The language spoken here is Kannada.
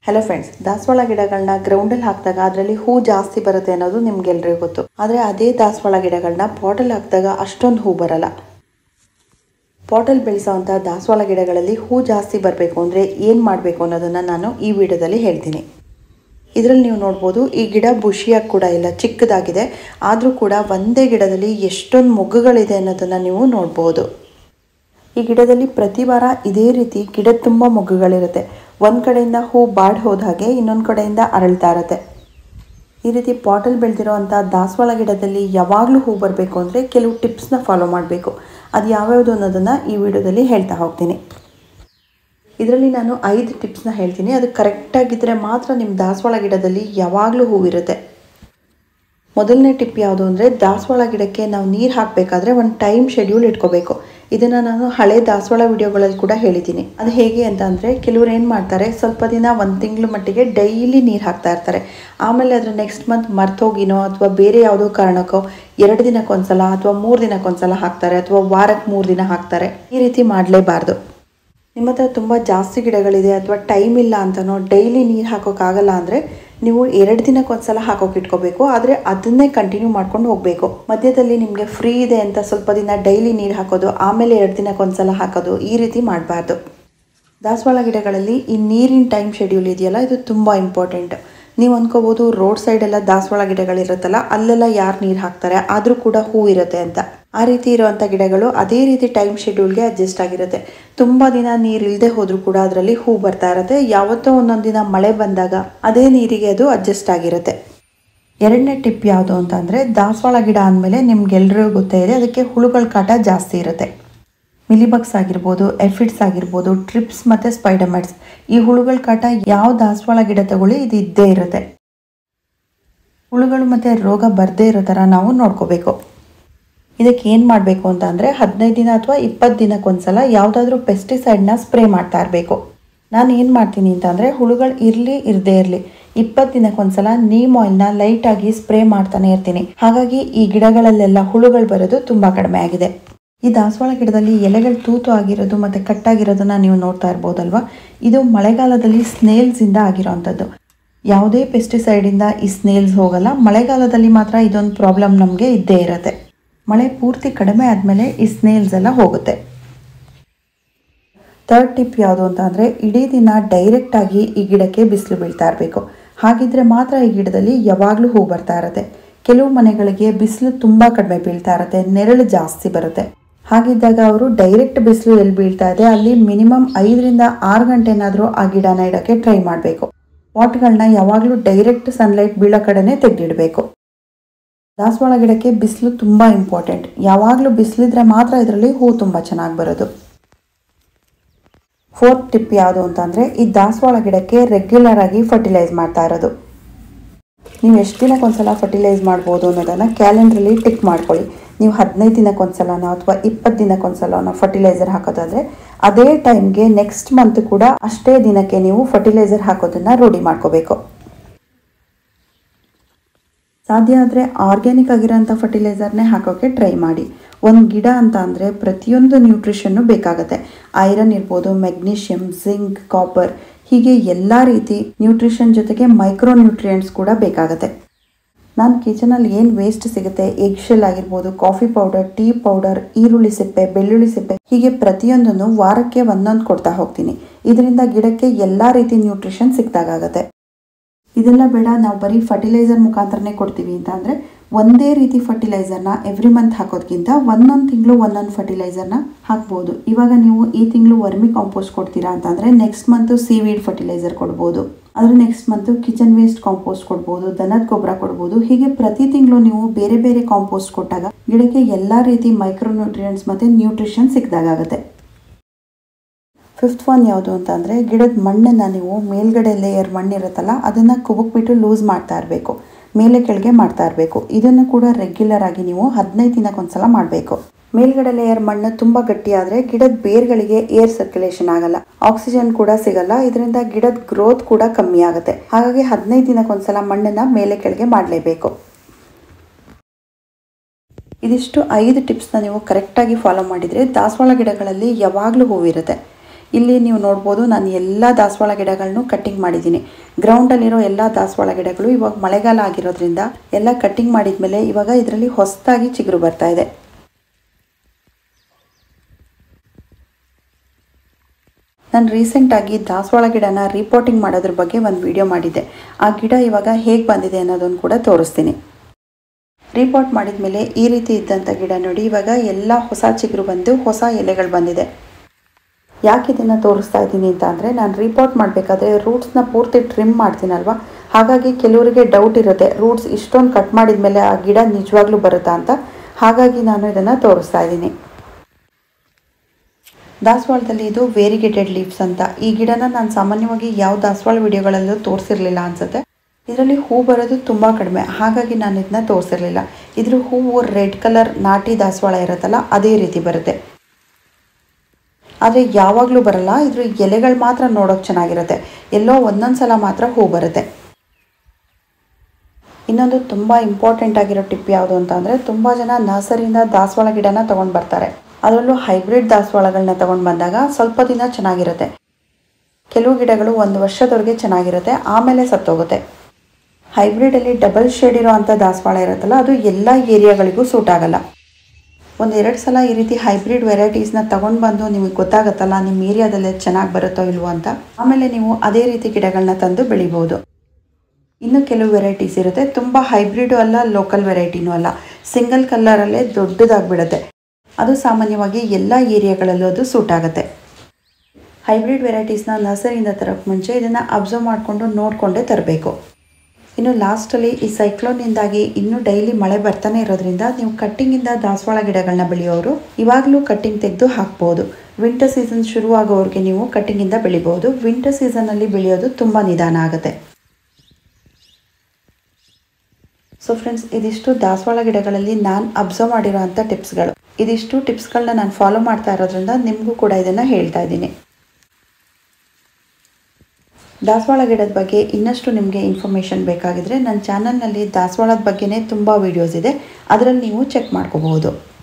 ಹಲೋ ಫ್ರೆಂಡ್ಸ್ ದಾಸವಾಳ ಗಿಡಗಳನ್ನ ಗ್ರೌಂಡಲ್ಲಿ ಹಾಕಿದಾಗ ಅದರಲ್ಲಿ ಹೂ ಜಾಸ್ತಿ ಬರುತ್ತೆ ಅನ್ನೋದು ನಿಮ್ಗೆಲ್ರಿಗೂ ಗೊತ್ತು ಆದರೆ ಅದೇ ದಾಸವಾಳ ಗಿಡಗಳನ್ನ ಪಾಟಲ್ಲಿ ಹಾಕಿದಾಗ ಅಷ್ಟೊಂದು ಹೂ ಬರಲ್ಲ ಪಾಟಲ್ಲಿ ಬೆಳೆಸೋವಂಥ ದಾಸವಾಳ ಗಿಡಗಳಲ್ಲಿ ಹೂ ಜಾಸ್ತಿ ಬರಬೇಕು ಅಂದರೆ ಏನು ಮಾಡಬೇಕು ಅನ್ನೋದನ್ನು ನಾನು ಈ ವಿಡಿಯೋದಲ್ಲಿ ಹೇಳ್ತೀನಿ ಇದರಲ್ಲಿ ನೀವು ನೋಡ್ಬೋದು ಈ ಗಿಡ ಬುಷಿಯಾಗಿ ಕೂಡ ಇಲ್ಲ ಚಿಕ್ಕದಾಗಿದೆ ಆದರೂ ಕೂಡ ಒಂದೇ ಗಿಡದಲ್ಲಿ ಎಷ್ಟೊಂದು ಮೊಗ್ಗುಗಳಿದೆ ಅನ್ನೋದನ್ನು ನೀವು ನೋಡ್ಬೋದು ಈ ಗಿಡದಲ್ಲಿ ಪ್ರತಿ ವಾರ ಇದೇ ರೀತಿ ಗಿಡ ತುಂಬ ಮೊಗ್ಗುಗಳಿರುತ್ತೆ ಒಂದು ಕಡೆಯಿಂದ ಹೂ ಬಾಡ್ ಹೋದ ಹಾಗೆ ಇನ್ನೊಂದು ಕಡೆಯಿಂದ ಅರಳ್ತಾ ಇರುತ್ತೆ ಈ ರೀತಿ ಪಾಟಲ್ಲಿ ಬೆಳೆದಿರೋವಂಥ ದಾಸವಾಳ ಗಿಡದಲ್ಲಿ ಯಾವಾಗಲೂ ಹೂ ಬರಬೇಕು ಅಂದರೆ ಕೆಲವು ಟಿಪ್ಸ್ನ ಫಾಲೋ ಮಾಡಬೇಕು ಅದು ಯಾವ್ಯಾವುದು ಅನ್ನೋದನ್ನು ಈ ವಿಡಿಯೋದಲ್ಲಿ ಹೇಳ್ತಾ ಹೋಗ್ತೀನಿ ಇದರಲ್ಲಿ ನಾನು ಐದು ಟಿಪ್ಸ್ನ ಹೇಳ್ತೀನಿ ಅದು ಕರೆಕ್ಟಾಗಿದ್ದರೆ ಮಾತ್ರ ನಿಮ್ಮ ದಾಸವಾಳ ಗಿಡದಲ್ಲಿ ಯಾವಾಗಲೂ ಹೂವಿರುತ್ತೆ ಮೊದಲನೇ ಟಿಪ್ ಯಾವುದು ಅಂದರೆ ದಾಸವಾಳ ಗಿಡಕ್ಕೆ ನಾವು ನೀರು ಹಾಕಬೇಕಾದ್ರೆ ಒಂದು ಟೈಮ್ ಶೆಡ್ಯೂಲ್ ಇಟ್ಕೋಬೇಕು ಇದನ್ನು ನಾನು ಹಳೆ ದಾಸವಾಳ ವಿಡಿಯೋಗಳಲ್ಲಿ ಕೂಡ ಹೇಳಿದ್ದೀನಿ ಅದು ಹೇಗೆ ಅಂತ ಅಂದರೆ ಕೆಲವ್ರು ಏನು ಮಾಡ್ತಾರೆ ಸ್ವಲ್ಪ ದಿನ ಒಂದು ತಿಂಗಳ ಮಟ್ಟಿಗೆ ಡೈಲಿ ನೀರು ಹಾಕ್ತಾ ಇರ್ತಾರೆ ಆಮೇಲೆ ಅದರ ನೆಕ್ಸ್ಟ್ ಮಂತ್ ಮರ್ತೋಗಿನೋ ಅಥವಾ ಬೇರೆ ಯಾವುದೋ ಕಾರಣಕ್ಕೋ ಎರಡು ದಿನಕ್ಕೊಂದ್ಸಲ ಅಥವಾ ಮೂರು ದಿನಕ್ಕೊಂದ್ಸಲ ಹಾಕ್ತಾರೆ ಅಥವಾ ವಾರಕ್ಕೆ ಮೂರು ದಿನ ಹಾಕ್ತಾರೆ ಈ ರೀತಿ ಮಾಡಲೇಬಾರ್ದು ನಿಮ್ಮ ಹತ್ರ ತುಂಬ ಜಾಸ್ತಿ ಗಿಡಗಳಿದೆ ಅಥವಾ ಟೈಮ್ ಇಲ್ಲ ಅಂತನೋ ಡೈಲಿ ನೀರು ಹಾಕೋಕ್ಕಾಗಲ್ಲ ಅಂದರೆ ನೀವು ಎರಡು ದಿನಕ್ಕೊಂದ್ಸಲ ಹಾಕೋಕೆ ಇಟ್ಕೋಬೇಕು ಆದರೆ ಅದನ್ನೇ ಕಂಟಿನ್ಯೂ ಮಾಡ್ಕೊಂಡು ಹೋಗಬೇಕು ಮಧ್ಯದಲ್ಲಿ ನಿಮಗೆ ಫ್ರೀ ಇದೆ ಅಂತ ಸ್ವಲ್ಪ ದಿನ ಡೈಲಿ ನೀರು ಹಾಕೋದು ಆಮೇಲೆ ಎರಡು ದಿನಕ್ಕೊಂದ್ಸಲ ಹಾಕೋದು ಈ ರೀತಿ ಮಾಡಬಾರ್ದು ದಾಸವಾಳ ಗಿಡಗಳಲ್ಲಿ ಈ ನೀರಿನ ಟೈಮ್ ಶೆಡ್ಯೂಲ್ ಇದೆಯಲ್ಲ ಇದು ತುಂಬ ಇಂಪಾರ್ಟೆಂಟ್ ನೀವು ಅಂದ್ಕೋಬೋದು ರೋಡ್ ಸೈಡೆಲ್ಲ ದಾಸವಾಳ ಗಿಡಗಳಿರುತ್ತಲ್ಲ ಅಲ್ಲೆಲ್ಲ ಯಾರು ನೀರು ಹಾಕ್ತಾರೆ ಆದರೂ ಕೂಡ ಹೂ ಇರುತ್ತೆ ಅಂತ ಆ ರೀತಿ ಇರುವಂಥ ಗಿಡಗಳು ಅದೇ ರೀತಿ ಟೈಮ್ ಶೆಡ್ಯೂಲ್ಗೆ ಅಡ್ಜಸ್ಟ್ ಆಗಿರುತ್ತೆ ತುಂಬ ದಿನ ನೀರು ಇಲ್ಲದೆ ಹೋದರೂ ಕೂಡ ಅದರಲ್ಲಿ ಹೂ ಬರ್ತಾ ಇರುತ್ತೆ ಯಾವತ್ತೋ ಒಂದೊಂದು ದಿನ ಮಳೆ ಬಂದಾಗ ಅದೇ ನೀರಿಗೆ ಅದು ಅಡ್ಜಸ್ಟ್ ಆಗಿರುತ್ತೆ ಎರಡನೇ ಟಿಪ್ ಯಾವುದು ಅಂತ ಅಂದರೆ ದಾಸವಾಳ ಗಿಡ ಅಂದಮೇಲೆ ನಿಮ್ಗೆಲ್ರಿಗೂ ಗೊತ್ತೇ ಇದೆ ಅದಕ್ಕೆ ಹುಳುಗಳ ಕಾಟ ಜಾಸ್ತಿ ಇರುತ್ತೆ ಮಿಲಿಬಗ್ಸ್ ಆಗಿರ್ಬೋದು ಎಫಿಡ್ಸ್ ಆಗಿರ್ಬೋದು ಟ್ರಿಪ್ಸ್ ಮತ್ತು ಸ್ಪೈಡಮೈಟ್ಸ್ ಈ ಹುಳುಗಳ ಕಾಟ ಯಾವ ದಾಸವಾಳ ಗಿಡ ತಗೊಳ್ಳಿ ಇದು ಇದ್ದೇ ಇರುತ್ತೆ ಹುಳುಗಳು ಮತ್ತು ರೋಗ ಬರದೇ ಇರೋ ಥರ ನಾವು ನೋಡ್ಕೋಬೇಕು ಇದಕ್ಕೆ ಏನು ಮಾಡಬೇಕು ಅಂತ ಅಂದರೆ ಹದಿನೈದು ದಿನ ಅಥವಾ ಇಪ್ಪತ್ತು ದಿನಕ್ಕೊಂದ್ಸಲ ಯಾವುದಾದ್ರೂ ಪೆಸ್ಟಿಸೈಡ್ನ ಸ್ಪ್ರೇ ಮಾಡ್ತಾ ಇರಬೇಕು ನಾನು ಏನು ಮಾಡ್ತೀನಿ ಅಂತಂದರೆ ಹುಳುಗಳು ಇರಲಿ ಇರದೇ ಇರಲಿ ಇಪ್ಪತ್ತು ದಿನಕ್ಕೊಂದ್ಸಲ ನೀಮ್ ಆಯಿಲ್ನ ಲೈಟಾಗಿ ಸ್ಪ್ರೇ ಮಾಡ್ತಾನೆ ಇರ್ತೀನಿ ಹಾಗಾಗಿ ಈ ಗಿಡಗಳಲ್ಲೆಲ್ಲ ಹುಳುಗಳು ಬರೋದು ತುಂಬ ಕಡಿಮೆ ಆಗಿದೆ ಈ ದಾಸವಾಳ ಗಿಡದಲ್ಲಿ ಎಲೆಗಳು ತೂತು ಆಗಿರೋದು ಮತ್ತು ಕಟ್ಟಾಗಿರೋದನ್ನ ನೀವು ನೋಡ್ತಾ ಇರ್ಬೋದಲ್ವಾ ಇದು ಮಳೆಗಾಲದಲ್ಲಿ ಸ್ನೇಲ್ಸಿಂದ ಆಗಿರೋವಂಥದ್ದು ಯಾವುದೇ ಪೆಸ್ಟಿಸೈಡಿಂದ ಈ ಸ್ನೇಲ್ಸ್ ಹೋಗಲ್ಲ ಮಳೆಗಾಲದಲ್ಲಿ ಮಾತ್ರ ಇದೊಂದು ಪ್ರಾಬ್ಲಮ್ ನಮಗೆ ಇದ್ದೇ ಇರುತ್ತೆ ಮಳೆ ಪೂರ್ತಿ ಕಡಿಮೆ ಆದಮೇಲೆ ಈ ಸ್ನೇಲ್ಸ್ ಎಲ್ಲ ಹೋಗುತ್ತೆ ಥರ್ಡ್ ಟಿಪ್ ಯಾವುದು ಅಂತ ಅಂದರೆ ಇಡೀ ದಿನ ಡೈರೆಕ್ಟಾಗಿ ಈ ಗಿಡಕ್ಕೆ ಬಿಸಿಲು ಬೀಳ್ತಾ ಇರಬೇಕು ಹಾಗಿದ್ರೆ ಮಾತ್ರ ಈ ಗಿಡದಲ್ಲಿ ಯಾವಾಗಲೂ ಹೂ ಬರ್ತಾ ಇರುತ್ತೆ ಕೆಲವು ಮನೆಗಳಿಗೆ ಬಿಸಿಲು ತುಂಬ ಕಡಿಮೆ ಬೀಳ್ತಾ ಇರುತ್ತೆ ನೆರಳು ಜಾಸ್ತಿ ಬರುತ್ತೆ ಹಾಗಿದ್ದಾಗ ಅವರು ಡೈರೆಕ್ಟ್ ಬಿಸಿಲು ಎಲ್ಲಿ ಬೀಳ್ತಾ ಇದೆ ಅಲ್ಲಿ ಮಿನಿಮಮ್ ಐದರಿಂದ ಆರು ಗಂಟೆನಾದರೂ ಆ ಗಿಡನ ಇಡೋಕ್ಕೆ ಟ್ರೈ ಮಾಡಬೇಕು ಪಾಟ್ಗಳನ್ನ ಯಾವಾಗಲೂ ಡೈರೆಕ್ಟ್ ಸನ್ಲೈಟ್ ಬೀಳೋ ಕಡೆನೇ ತೆಗೆದಿಡಬೇಕು ದಾಸವಾಳ ಗಿಡಕ್ಕೆ ಬಿಸಿಲು ತುಂಬ ಇಂಪಾರ್ಟೆಂಟ್ ಯಾವಾಗಲೂ ಬಿಸಿಲಿದ್ರೆ ಮಾತ್ರ ಇದರಲ್ಲಿ ಹೂ ತುಂಬ ಚೆನ್ನಾಗಿ ಬರೋದು ಫೋರ್ತ್ ಟಿಪ್ ಯಾವುದು ಅಂತಂದರೆ ಈ ದಾಸವಾಳ ಗಿಡಕ್ಕೆ ರೆಗ್ಯುಲರ್ ಆಗಿ ಫರ್ಟಿಲೈಸ್ ಮಾಡ್ತಾ ಇರೋದು ನೀವು ಎಷ್ಟು ದಿನಕ್ಕೊಂದ್ಸಲ ಫರ್ಟಿಲೈಸ್ ಮಾಡ್ಬೋದು ಅನ್ನೋದನ್ನು ಕ್ಯಾಲೆಂಡ್ರಲ್ಲಿ ಟಿಕ್ ಮಾಡ್ಕೊಳ್ಳಿ ನೀವು ಹದಿನೈದು ದಿನಕ್ಕೊಂದ್ಸಲನೋ ಅಥವಾ ಇಪ್ಪತ್ತು ದಿನಕ್ಕೊಂದ್ಸಲನೋ ಫರ್ಟಿಲೈಸರ್ ಹಾಕೋದಾದರೆ ಅದೇ ಟೈಮ್ಗೆ ನೆಕ್ಸ್ಟ್ ಮಂತ್ ಕೂಡ ಅಷ್ಟೇ ದಿನಕ್ಕೆ ನೀವು ಫರ್ಟಿಲೈಸರ್ ಹಾಕೋದನ್ನು ರೂಢಿ ಮಾಡ್ಕೋಬೇಕು ಸಾಧ್ಯ ಆದರೆ ಆರ್ಗ್ಯಾನಿಕ್ ಆಗಿರೋಂಥ ಫರ್ಟಿಲೈಸರ್ನೇ ಹಾಕೋಕ್ಕೆ ಟ್ರೈ ಮಾಡಿ ಒಂದು ಗಿಡ ಅಂತ ಅಂದರೆ ಪ್ರತಿಯೊಂದು ನ್ಯೂಟ್ರಿಷನ್ನು ಬೇಕಾಗುತ್ತೆ ಐರನ್ ಇರ್ಬೋದು ಮೆಗ್ನೀಷಿಯಮ್ ಜಿಂಕ್ ಕಾಪರ್ ಹೀಗೆ ಎಲ್ಲ ರೀತಿ ನ್ಯೂಟ್ರಿಷನ್ ಜೊತೆಗೆ ಮೈಕ್ರೋ ನ್ಯೂಟ್ರಿಯೆಂಟ್ಸ್ ಕೂಡ ಬೇಕಾಗುತ್ತೆ ನಾನು ಕಿಚನಲ್ಲಿ ಏನು ವೇಸ್ಟ್ ಸಿಗುತ್ತೆ ಎಗ್ ಶೆಲ್ ಆಗಿರ್ಬೋದು ಕಾಫಿ ಪೌಡರ್ ಟೀ ಪೌಡರ್ ಈರುಳ್ಳಿ ಸಿಪ್ಪೆ ಬೆಳ್ಳುಳ್ಳಿ ಸಿಪ್ಪೆ ಹೀಗೆ ಪ್ರತಿಯೊಂದನ್ನು ವಾರಕ್ಕೆ ಒಂದೊಂದು ಕೊಡ್ತಾ ಹೋಗ್ತೀನಿ ಇದರಿಂದ ಗಿಡಕ್ಕೆ ಎಲ್ಲ ರೀತಿ ನ್ಯೂಟ್ರಿಷನ್ ಸಿಕ್ದಾಗತ್ತೆ ಇದೆಲ್ಲ ಬೇಡ ನಾವು ಬರೀ ಫರ್ಟಿಲೈಸರ್ ಮುಖಾಂತರನೇ ಕೊಡ್ತೀವಿ ಅಂತ ಅಂದರೆ ಒಂದೇ ರೀತಿ ಫರ್ಟಿಲೈಸರ್ನ ಎವ್ರಿ ಮಂತ್ ಹಾಕೋದ್ಕಿಂತ ಒಂದೊಂದು ತಿಂಗಳು ಒಂದೊಂದು ಫರ್ಟಿಲೈಸರ್ನ ಹಾಕ್ಬೋದು ಇವಾಗ ನೀವು ಈ ತಿಂಗಳು ವರ್ಮಿ ಕಾಂಪೋಸ್ಟ್ ಕೊಡ್ತೀರಾ ಅಂತಂದರೆ ನೆಕ್ಸ್ಟ್ ಮಂತು ಸೀವೀಡ್ ಫರ್ಟಿಲೈಸರ್ ಕೊಡ್ಬೋದು ಅದ್ರ next month kitchen waste compost ಕೊಡ್ಬೋದು ದನದ ಗೊಬ್ಬರ ಕೊಡ್ಬೋದು ಹೀಗೆ ಪ್ರತಿ ತಿಂಗಳು ನೀವು ಬೇರೆ ಬೇರೆ ಕಾಂಪೋಸ್ಟ್ ಕೊಟ್ಟಾಗ ಗಿಡಕ್ಕೆ ಎಲ್ಲ ರೀತಿ ಮೈಕ್ರೋ ನ್ಯೂಟ್ರಿಯೆಂಟ್ಸ್ ಮತ್ತು ನ್ಯೂಟ್ರಿಷನ್ ಸಿಕ್ದಾಗುತ್ತೆ ಫಿಫ್ತ್ ಒನ್ ಯಾವುದು ಅಂತ ಅಂದರೆ ಗಿಡದ ಮಣ್ಣನ್ನು ನೀವು ಮೇಲ್ಗಡೆ ಲೇಯರ್ ಮಣ್ಣಿರುತ್ತಲ್ಲ ಅದನ್ನು ಕುಬಕ್ಬಿಟ್ಟು ಲೂಸ್ ಮಾಡ್ತಾ ಇರಬೇಕು ಮೇಲೆ ಕೆಳಗೆ ಮಾಡ್ತಾ ಇರಬೇಕು ಇದನ್ನು ಕೂಡ ರೆಗ್ಯುಲರ್ ಆಗಿ ನೀವು ಹದಿನೈದು ದಿನಕ್ಕೊಂದ್ಸಲ ಮಾಡಬೇಕು ಮೇಲ್ಗಡೆ ಲೇಯರ್ ಮಣ್ಣು ತುಂಬ ಗಟ್ಟಿಯಾದರೆ ಗಿಡದ ಬೇರ್ಗಳಿಗೆ ಏರ್ ಸರ್ಕ್ಯುಲೇಷನ್ ಆಗಲ್ಲ ಆಕ್ಸಿಜನ್ ಕೂಡ ಸಿಗಲ್ಲ ಇದರಿಂದ ಗಿಡದ ಗ್ರೋತ್ ಕೂಡ ಕಮ್ಮಿ ಆಗುತ್ತೆ ಹಾಗಾಗಿ ಹದಿನೈದು ದಿನಕ್ಕೊಂದ್ಸಲ ಮಣ್ಣನ್ನು ಮೇಲೆ ಕೆಳಗೆ ಮಾಡಲೇಬೇಕು ಇದಿಷ್ಟು ಐದು ಟಿಪ್ಸ್ನ ನೀವು ಕರೆಕ್ಟಾಗಿ ಫಾಲೋ ಮಾಡಿದರೆ ದಾಸವಾಳ ಗಿಡಗಳಲ್ಲಿ ಯಾವಾಗಲೂ ಹೂವಿರುತ್ತೆ ಇಲ್ಲಿ ನೀವು ನೋಡ್ಬೋದು ನಾನು ಎಲ್ಲ ದಾಸವಾಳ ಗಿಡಗಳನ್ನು ಕಟ್ಟಿಂಗ್ ಮಾಡಿದ್ದೀನಿ ಗ್ರೌಂಡಲ್ಲಿರೋ ಎಲ್ಲ ದಾಸವಾಳ ಗಿಡಗಳು ಇವಾಗ ಮಳೆಗಾಲ ಆಗಿರೋದ್ರಿಂದ ಎಲ್ಲ ಕಟ್ಟಿಂಗ್ ಮಾಡಿದ್ಮೇಲೆ ಇವಾಗ ಇದರಲ್ಲಿ ಹೊಸದಾಗಿ ಚಿಗುರು ಬರ್ತಾ ಇದೆ ನಾನು ರೀಸೆಂಟಾಗಿ ದಾಸವಾಳ ಗಿಡನ ರಿಪೋರ್ಟಿಂಗ್ ಮಾಡೋದ್ರ ಬಗ್ಗೆ ಒಂದು ವಿಡಿಯೋ ಮಾಡಿದ್ದೆ ಆ ಗಿಡ ಇವಾಗ ಹೇಗೆ ಬಂದಿದೆ ಅನ್ನೋದನ್ನು ಕೂಡ ತೋರಿಸ್ತೀನಿ ರಿಪೋರ್ಟ್ ಮಾಡಿದ ಮೇಲೆ ಈ ರೀತಿ ಇದ್ದಂಥ ಗಿಡ ನೋಡಿ ಇವಾಗ ಎಲ್ಲ ಹೊಸ ಚಿಗುರು ಬಂದು ಹೊಸ ಎಲೆಗಳು ಬಂದಿದೆ ಯಾಕೆ ಇದನ್ನು ತೋರಿಸ್ತಾ ಇದ್ದೀನಿ ಅಂತ ಅಂದರೆ ನಾನು ರಿಪೋರ್ಟ್ ಮಾಡಬೇಕಾದ್ರೆ ರೂಟ್ಸ್ನ ಪೂರ್ತಿ ಟ್ರಿಮ್ ಮಾಡ್ತೀನಲ್ವ ಹಾಗಾಗಿ ಕೆಲವರಿಗೆ ಡೌಟ್ ಇರುತ್ತೆ ರೂಟ್ಸ್ ಇಷ್ಟೊಂದು ಕಟ್ ಮಾಡಿದ ಮೇಲೆ ಆ ಗಿಡ ನಿಜವಾಗ್ಲೂ ಬರುತ್ತಾ ಅಂತ ಹಾಗಾಗಿ ನಾನು ಇದನ್ನು ತೋರಿಸ್ತಾ ಇದ್ದೀನಿ ದಾಸವಾಳದಲ್ಲಿ ಇದು ವೇರಿಗೇಟೆಡ್ ಲೀವ್ಸ್ ಅಂತ ಈ ಗಿಡನ ನಾನು ಸಾಮಾನ್ಯವಾಗಿ ಯಾವ ದಾಸವಾಳ ವಿಡಿಯೋಗಳಲ್ಲೂ ತೋರಿಸಿರ್ಲಿಲ್ಲ ಅನ್ಸುತ್ತೆ ಇದರಲ್ಲಿ ಹೂ ಬರೋದು ತುಂಬ ಕಡಿಮೆ ಹಾಗಾಗಿ ನಾನು ಇದನ್ನ ತೋರಿಸಿರ್ಲಿಲ್ಲ ಇದ್ರ ಹೂವು ರೆಡ್ ಕಲರ್ ನಾಟಿ ದಾಸವಾಳ ಇರುತ್ತಲ್ಲ ಅದೇ ರೀತಿ ಬರುತ್ತೆ ಆದರೆ ಯಾವಾಗಲೂ ಬರಲ್ಲ ಇದ್ರ ಎಲೆಗಳು ಮಾತ್ರ ನೋಡೋಕೆ ಚೆನ್ನಾಗಿರುತ್ತೆ ಎಲ್ಲೋ ಒಂದೊಂದು ಸಲ ಮಾತ್ರ ಹೂ ಬರುತ್ತೆ ಇನ್ನೊಂದು ತುಂಬ ಇಂಪಾರ್ಟೆಂಟ್ ಆಗಿರೋ ಟಿಪ್ ಯಾವುದು ಅಂತ ಅಂದರೆ ತುಂಬ ಜನ ನರ್ಸರಿಯಿಂದ ದಾಸವಾಳ ಗಿಡನ ತೊಗೊಂಡು ಬರ್ತಾರೆ ಅದರಲ್ಲೂ ಹೈಬ್ರಿಡ್ ದಾಸವಾಳಗಳನ್ನ ತೊಗೊಂಡು ಬಂದಾಗ ಸ್ವಲ್ಪ ದಿನ ಚೆನ್ನಾಗಿರುತ್ತೆ ಕೆಲವು ಗಿಡಗಳು ಒಂದು ವರ್ಷದವರೆಗೆ ಚೆನ್ನಾಗಿರುತ್ತೆ ಆಮೇಲೆ ಸತ್ತೋಗುತ್ತೆ ಹೈಬ್ರಿಡಲ್ಲಿ ಡಬಲ್ ಶೇಡ್ ಇರೋ ಅಂಥ ದಾಸವಾಳ ಇರುತ್ತಲ್ಲ ಅದು ಎಲ್ಲ ಏರಿಯಾಗಳಿಗೂ ಸೂಟ್ ಆಗಲ್ಲ ಒಂದು ಎರಡು ಸಲ ಈ ರೀತಿ ಹೈಬ್ರಿಡ್ ವೆರೈಟೀಸ್ನ ತೊಗೊಂಡು ಬಂದು ನಿಮಗೆ ಗೊತ್ತಾಗುತ್ತಲ್ಲ ನಿಮ್ಮ ಏರಿಯಾದಲ್ಲಿ ಚೆನ್ನಾಗಿ ಬರುತ್ತೋ ಇಲ್ವೋ ಅಂತ ಆಮೇಲೆ ನೀವು ಅದೇ ರೀತಿ ಗಿಡಗಳನ್ನ ತಂದು ಬೆಳಿಬೋದು ಇನ್ನು ಕೆಲವು ವೆರೈಟೀಸ್ ಇರುತ್ತೆ ತುಂಬ ಹೈಬ್ರಿಡು ಅಲ್ಲ ಲೋಕಲ್ ವೆರೈಟಿನೂ ಅಲ್ಲ ಸಿಂಗಲ್ ಕಲ್ಲರಲ್ಲೇ ದೊಡ್ಡದಾಗಿಬಿಡುತ್ತೆ ಅದು ಸಾಮಾನ್ಯವಾಗಿ ಎಲ್ಲ ಏರಿಯಾಗಳಲ್ಲೂ ಅದು ಸೂಟ್ ಆಗುತ್ತೆ ಹೈಬ್ರಿಡ್ ವೆರೈಟೀಸ್ನ ನರ್ಸರಿಯಿಂದ ತರೋಕ್ಕೆ ಮುಂಚೆ ಇದನ್ನು ಅಬ್ಸರ್ವ್ ಮಾಡಿಕೊಂಡು ನೋಡಿಕೊಂಡೇ ತರಬೇಕು ಇನ್ನು ಲಾಸ್ಟಲ್ಲಿ ಈ ಸೈಕ್ಲೋನ್ನಿಂದಾಗಿ ಇನ್ನೂ ಡೈಲಿ ಮಳೆ ಬರ್ತಾನೆ ಇರೋದ್ರಿಂದ ನೀವು ಕಟ್ಟಿಂಗಿಂದ ದಾಸವಾಳ ಗಿಡಗಳನ್ನ ಬೆಳೆಯೋರು ಇವಾಗಲೂ ಕಟ್ಟಿಂಗ್ ತೆಗೆದು ಹಾಕ್ಬೋದು ವಿಂಟರ್ ಸೀಸನ್ ಶುರುವಾಗೋವ್ರಿಗೆ ನೀವು ಕಟ್ಟಿಂಗಿಂದ ಬೆಳಿಬೋದು ವಿಂಟರ್ ಸೀಸನಲ್ಲಿ ಬೆಳೆಯೋದು ತುಂಬ ನಿಧಾನ ಆಗುತ್ತೆ ಸೊ ಫ್ರೆಂಡ್ಸ್ ಇದಿಷ್ಟು ದಾಸವಾಳ ಗಿಡಗಳಲ್ಲಿ ನಾನು ಅಬ್ಸರ್ವ್ ಮಾಡಿರೋ ಅಂಥ ಟಿಪ್ಸ್ಗಳು ಇದಿಷ್ಟು ಟಿಪ್ಸ್ಗಳನ್ನ ನಾನು ಫಾಲೋ ಮಾಡ್ತಾ ಇರೋದ್ರಿಂದ ನಿಮಗೂ ಕೂಡ ಇದನ್ನು ಹೇಳ್ತಾ ಇದ್ದೀನಿ ದಾಸವಾಳ ಗಿಡದ ಬಗ್ಗೆ ಇನ್ನಷ್ಟು ನಿಮಗೆ ಇನ್ಫಾರ್ಮೇಷನ್ ಬೇಕಾಗಿದ್ರೆ ನನ್ನ ಚಾನಲ್ನಲ್ಲಿ ದಾಸವಾಳದ ಬಗ್ಗೆನೇ ತುಂಬ ವೀಡಿಯೋಸ್ ಇದೆ ಅದರಲ್ಲಿ ನೀವು ಚೆಕ್ ಮಾಡ್ಕೋಬಹುದು